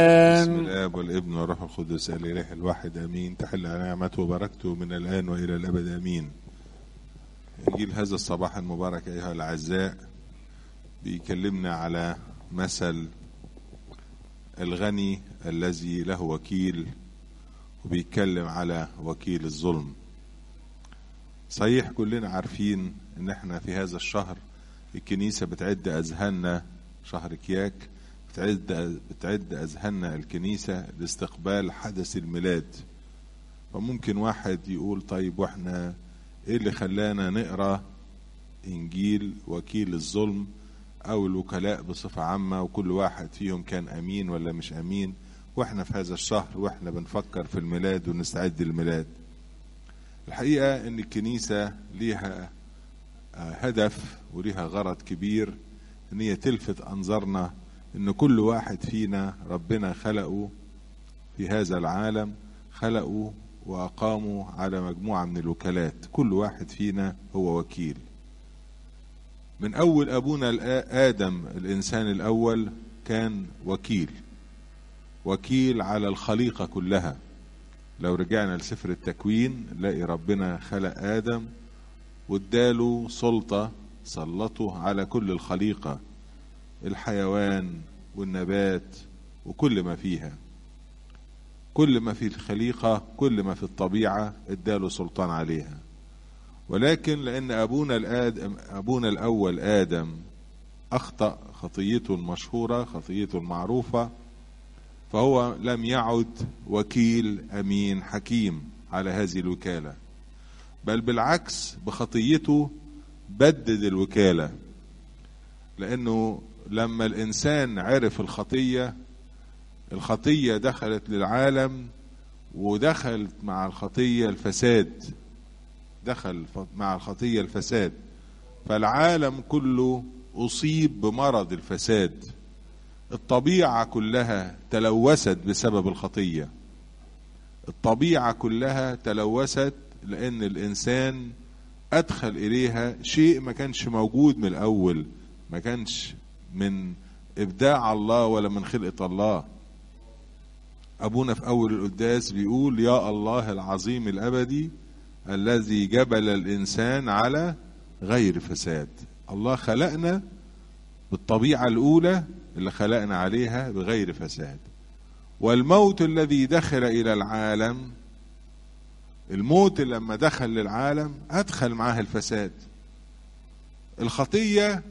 بسم الاب والابن والروح القدس الاله الواحد امين تحل نعمته وبركته من الان والى الابد امين انجيل هذا الصباح المبارك ايها الاعزاء بيكلمنا على مثل الغني الذي له وكيل وبيتكلم على وكيل الظلم صحيح كلنا عارفين ان احنا في هذا الشهر الكنيسة بتعد اذهاننا شهر كياك بتعد بتعد اذهاننا الكنيسة لاستقبال حدث الميلاد فممكن واحد يقول طيب واحنا ايه اللي خلانا نقرا انجيل وكيل الظلم او الوكلاء بصفة عامة وكل واحد فيهم كان امين ولا مش امين واحنا في هذا الشهر واحنا بنفكر في الميلاد ونستعد للميلاد الحقيقة ان الكنيسة ليها هدف وليها غرض كبير ان هي تلفت انظارنا ان كل واحد فينا ربنا خلقه في هذا العالم خلقه واقامه على مجموعة من الوكالات كل واحد فينا هو وكيل من اول ابونا ادم الانسان الاول كان وكيل وكيل على الخليقة كلها لو رجعنا لسفر التكوين نلاقي ربنا خلق آدم واداله سلطة سلطه على كل الخليقة الحيوان والنبات وكل ما فيها كل ما في الخليقة كل ما في الطبيعة اداله سلطان عليها ولكن لأن أبونا الآدم أبونا الأول آدم أخطأ خطيته المشهورة خطيته المعروفة فهو لم يعد وكيل امين حكيم على هذه الوكاله بل بالعكس بخطيته بدد الوكاله لانه لما الانسان عرف الخطيه الخطيه دخلت للعالم ودخلت مع الخطيه الفساد دخل مع الخطيه الفساد فالعالم كله اصيب بمرض الفساد الطبيعة كلها تلوثت بسبب الخطية الطبيعة كلها تلوثت لأن الإنسان أدخل إليها شيء ما كانش موجود من الأول ما كانش من إبداع الله ولا من خلقة الله أبونا في أول القداس بيقول يا الله العظيم الأبدي الذي جبل الإنسان على غير فساد الله خلقنا بالطبيعة الأولى اللي خلقنا عليها بغير فساد والموت الذي دخل الى العالم الموت لما دخل للعالم ادخل معاه الفساد الخطيه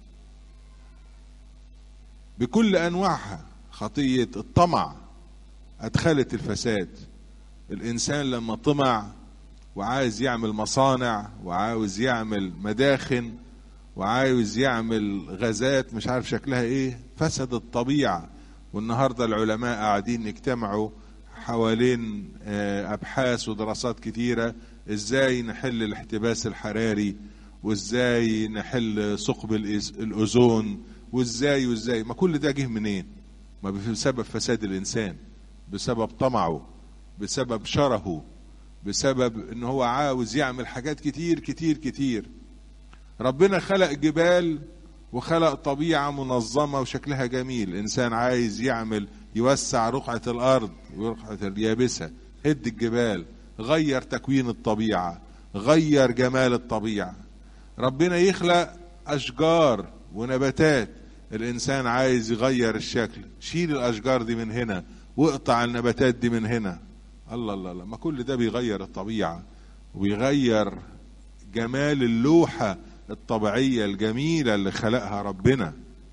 بكل انواعها خطيه الطمع ادخلت الفساد الانسان لما طمع وعايز يعمل مصانع وعاوز يعمل مداخن وعاوز يعمل غازات مش عارف شكلها ايه فسد الطبيعة والنهاردة العلماء قاعدين يجتمعوا حوالين ابحاث ودراسات كتيرة ازاي نحل الاحتباس الحراري وازاي نحل ثقب الاوزون وازاي وازاي ما كل ده جه منين ما بسبب فساد الانسان بسبب طمعه بسبب شرهه بسبب ان هو عاوز يعمل حاجات كتير كتير كتير ربنا خلق جبال وخلق طبيعة منظمة وشكلها جميل الإنسان عايز يعمل يوسع رقعة الأرض ورقعة اليابسة هد الجبال غير تكوين الطبيعة غير جمال الطبيعة ربنا يخلق أشجار ونباتات الإنسان عايز يغير الشكل شيل الأشجار دي من هنا واقطع النباتات دي من هنا الله الله الله ما كل ده بيغير الطبيعة وبيغير جمال اللوحة الطبيعية الجميلة اللي خلقها ربنا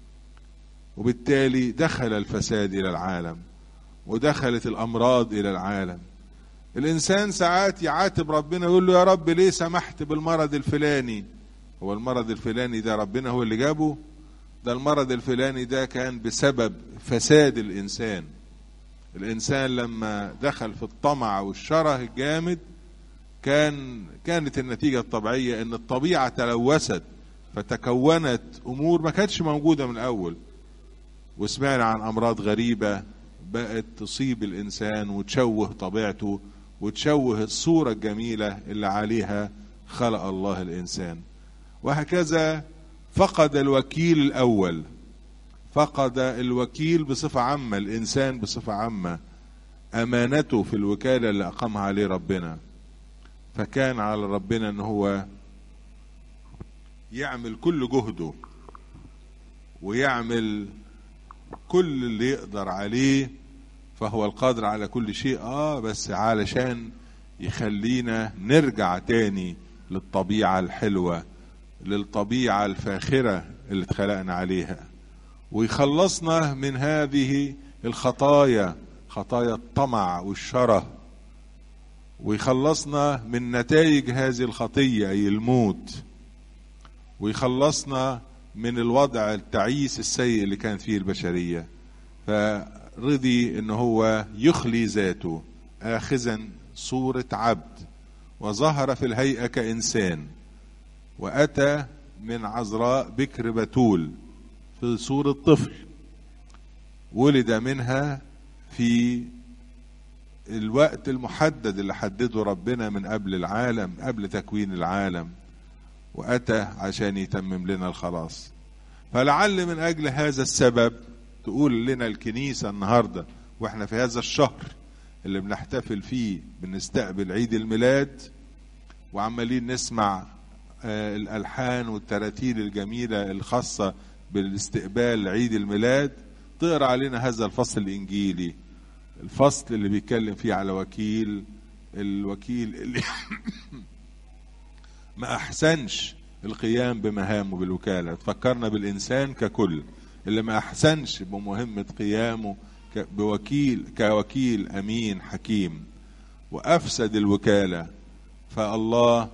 وبالتالي دخل الفساد إلى العالم ودخلت الأمراض إلى العالم الإنسان ساعات يعاتب ربنا يقول له يا رب ليه سمحت بالمرض الفلاني هو المرض الفلاني ده ربنا هو اللي جابه ده المرض الفلاني ده كان بسبب فساد الإنسان الإنسان لما دخل في الطمع والشره الجامد كان كانت النتيجة الطبيعية ان الطبيعة تلوثت فتكونت امور ما كانتش موجودة من الاول وسمعنا عن امراض غريبة بقت تصيب الانسان وتشوه طبيعته وتشوه الصورة الجميلة اللي عليها خلق الله الانسان وهكذا فقد الوكيل الاول فقد الوكيل بصفة عامة الإنسان بصفة عامة أمانته في الوكالة اللي أقامها عليه ربنا فكان على ربنا أن هو يعمل كل جهده ويعمل كل اللي يقدر عليه فهو القادر على كل شيء اه بس علشان يخلينا نرجع تاني للطبيعة الحلوة للطبيعة الفاخرة اللي اتخلقنا عليها ويخلصنا من هذه الخطايا خطايا الطمع والشره ويخلصنا من نتائج هذه الخطية أي الموت ويخلصنا من الوضع التعيس السيء اللي كانت فيه البشرية فرضي ان هو يخلي ذاته آخذا صورة عبد وظهر في الهيئة كإنسان وأتى من عذراء بكر بتول في صورة طفل ولد منها في الوقت المحدد اللي حدده ربنا من قبل العالم قبل تكوين العالم وأتى عشان يتمم لنا الخلاص فلعل من أجل هذا السبب تقول لنا الكنيسة النهاردة وإحنا في هذا الشهر اللي بنحتفل فيه بنستقبل عيد الميلاد وعمالين نسمع آه الألحان والتراتيل الجميلة الخاصة بالاستقبال عيد الميلاد تقرأ علينا هذا الفصل الإنجيلي الفصل اللي بيتكلم فيه على وكيل الوكيل اللي ما احسنش القيام بمهامه بالوكاله تفكرنا بالانسان ككل اللي ما احسنش بمهمه قيامه بوكيل كوكيل امين حكيم وافسد الوكاله فالله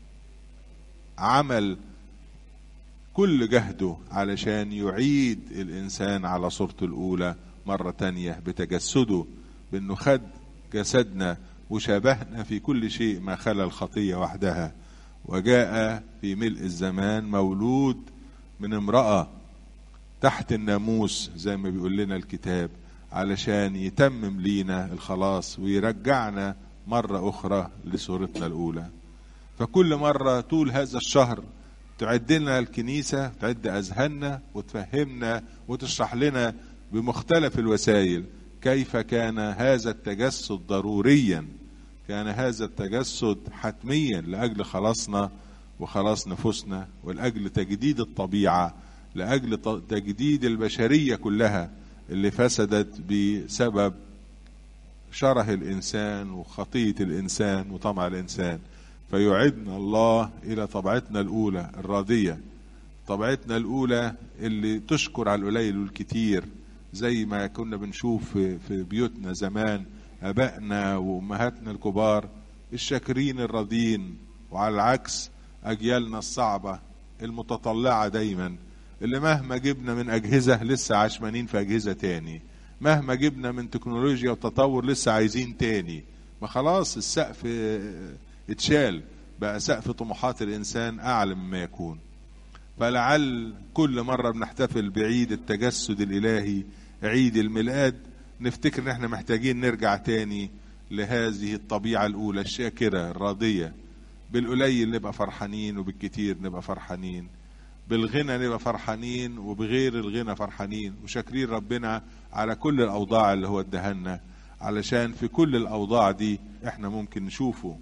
عمل كل جهده علشان يعيد الانسان على صورته الاولى مرة تانية بتجسده بأنه خد جسدنا وشابهنا في كل شيء ما خلا الخطية وحدها وجاء في ملء الزمان مولود من امرأة تحت الناموس زي ما بيقول لنا الكتاب علشان يتمم لينا الخلاص ويرجعنا مرة أخرى لصورتنا الأولى فكل مرة طول هذا الشهر تعد لنا الكنيسة تعد أذهاننا وتفهمنا وتشرح لنا بمختلف الوسائل كيف كان هذا التجسد ضروريا كان هذا التجسد حتميا لاجل خلاصنا وخلاص نفوسنا ولاجل تجديد الطبيعه لاجل تجديد البشريه كلها اللي فسدت بسبب شره الانسان وخطيه الانسان وطمع الانسان فيعدنا الله الى طبيعتنا الاولى الراضيه طبيعتنا الاولى اللي تشكر على القليل والكتير زي ما كنا بنشوف في, في بيوتنا زمان ابائنا وامهاتنا الكبار الشاكرين الراضين وعلى العكس اجيالنا الصعبه المتطلعه دايما اللي مهما جبنا من اجهزه لسه عشمانين في اجهزه تاني مهما جبنا من تكنولوجيا وتطور لسه عايزين تاني ما خلاص السقف اتشال بقى سقف طموحات الانسان اعلى مما يكون فلعل كل مرة بنحتفل بعيد التجسد الإلهي عيد الميلاد نفتكر ان احنا محتاجين نرجع تاني لهذه الطبيعة الأولى الشاكرة الراضية بالقليل نبقى فرحانين وبالكتير نبقى فرحانين بالغنى نبقى فرحانين وبغير الغنى فرحانين وشاكرين ربنا على كل الأوضاع اللي هو ادهنا علشان في كل الأوضاع دي احنا ممكن نشوفه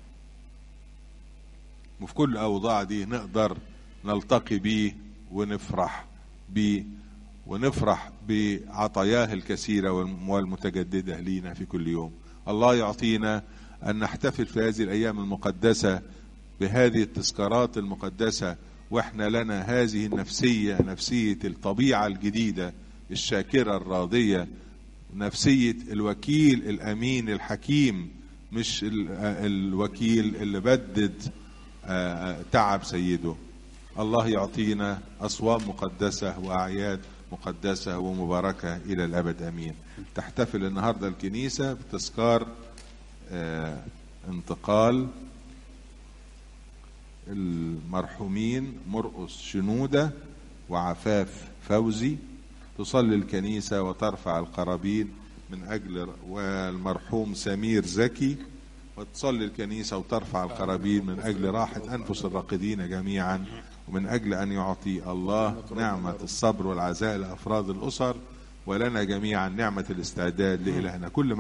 وفي كل الأوضاع دي نقدر نلتقي بيه ونفرح بيه ونفرح بعطاياه الكثيرة والمتجددة لينا في كل يوم الله يعطينا أن نحتفل في هذه الأيام المقدسة بهذه التذكارات المقدسة وإحنا لنا هذه النفسية نفسية الطبيعة الجديدة الشاكرة الراضية نفسية الوكيل الأمين الحكيم مش الوكيل اللي بدد تعب سيده الله يعطينا أصوام مقدسة وأعياد مقدسة ومباركة إلى الأبد أمين تحتفل النهاردة الكنيسة بتذكار آه انتقال المرحومين مرقس شنودة وعفاف فوزي تصلي الكنيسة وترفع القرابين من أجل والمرحوم سمير زكي وتصلي الكنيسة وترفع القرابين من أجل راحة أنفس الراقدين جميعا ومن أجل أن يعطي الله نعمة الصبر والعزاء لأفراد الأسر ولنا جميعا نعمة الاستعداد لإلهنا كل